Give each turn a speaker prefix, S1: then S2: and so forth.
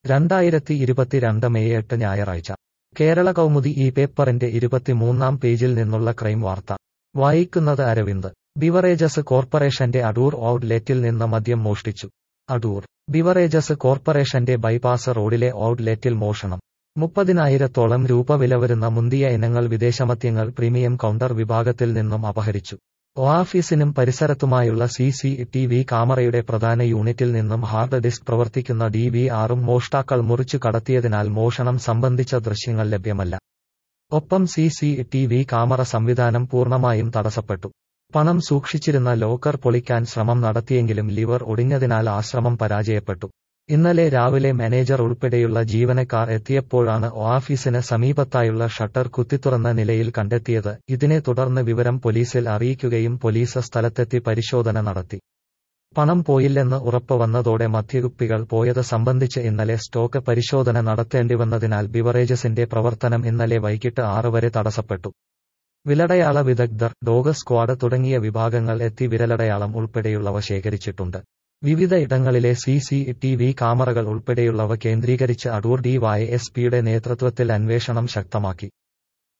S1: രണ്ടായിരത്തി ഇരുപത്തിരണ്ട് മെയ് എട്ട് ഞായറാഴ്ച കേരള കൗമുദി ഈ പേപ്പറിന്റെ ഇരുപത്തിമൂന്നാം പേജിൽ നിന്നുള്ള ക്രൈം വാർത്ത വായിക്കുന്നത് അരവിന്ദ് ബിവറേജസ് കോർപ്പറേഷന്റെ അടൂർ ഔട്ട്ലെറ്റിൽ നിന്ന് മദ്യം മോഷ്ടിച്ചു അടൂർ ബിവറേജസ് കോർപ്പറേഷന്റെ ബൈപ്പാസ് റോഡിലെ ഔട്ട്ലെറ്റിൽ മോഷണം മുപ്പതിനായിരത്തോളം രൂപ വില വരുന്ന മുന്തിയ ഇനങ്ങൾ വിദേശമദ്യങ്ങൾ പ്രീമിയം കൗണ്ടർ വിഭാഗത്തിൽ നിന്നും അപഹരിച്ചു ഓഫീസിനും പരിസരത്തുമായുള്ള സി സി ടി വി ക്യാമറയുടെ പ്രധാന യൂണിറ്റിൽ നിന്നും ഹാർഡ് ഡിസ്ക് പ്രവർത്തിക്കുന്ന ഡി വി ആറും മോഷ്ടാക്കൾ മുറിച്ചു കടത്തിയതിനാൽ മോഷണം സംബന്ധിച്ച ദൃശ്യങ്ങൾ ലഭ്യമല്ല ഒപ്പം C C T V camera സംവിധാനം പൂർണ്ണമായും തടസ്സപ്പെട്ടു പണം സൂക്ഷിച്ചിരുന്ന ലോക്കർ പൊളിക്കാൻ ശ്രമം നടത്തിയെങ്കിലും ലിവർ ഒടിഞ്ഞതിനാൽ ആ ശ്രമം പരാജയപ്പെട്ടു ഇന്നലെ രാവിലെ മാനേജർ ഉൾപ്പെടെയുള്ള ജീവനക്കാർ എത്തിയപ്പോഴാണ് ഓഫീസിന് സമീപത്തായുള്ള ഷട്ടർ കുത്തിത്തുറന്ന നിലയിൽ കണ്ടെത്തിയത് ഇതിനെ തുടർന്ന് വിവരം പോലീസിൽ അറിയിക്കുകയും പോലീസ് സ്ഥലത്തെത്തി പരിശോധന നടത്തി പണം പോയില്ലെന്ന് ഉറപ്പ് വന്നതോടെ മദ്യകുപ്പികൾ പോയത് സംബന്ധിച്ച് ഇന്നലെ സ്റ്റോക്ക് പരിശോധന നടത്തേണ്ടിവന്നതിനാൽ ബിവറേജസിന്റെ പ്രവർത്തനം ഇന്നലെ വൈകിട്ട് ആറ് വരെ തടസ്സപ്പെട്ടു വിലടയാള വിദഗ്ധർ ഡോഗ് സ്ക്വാഡ് തുടങ്ങിയ വിഭാഗങ്ങൾ എത്തി വിരലടയാളം ഉൾപ്പെടെയുള്ളവ ശേഖരിച്ചിട്ടുണ്ട് വിവിധ ഇടങ്ങളിലെ സി സി ടി വി ക്യാമറകൾ ഉൾപ്പെടെയുള്ളവ കേന്ദ്രീകരിച്ച് അടൂർ ഡി വൈ എസ് പിയുടെ നേതൃത്വത്തിൽ അന്വേഷണം ശക്തമാക്കി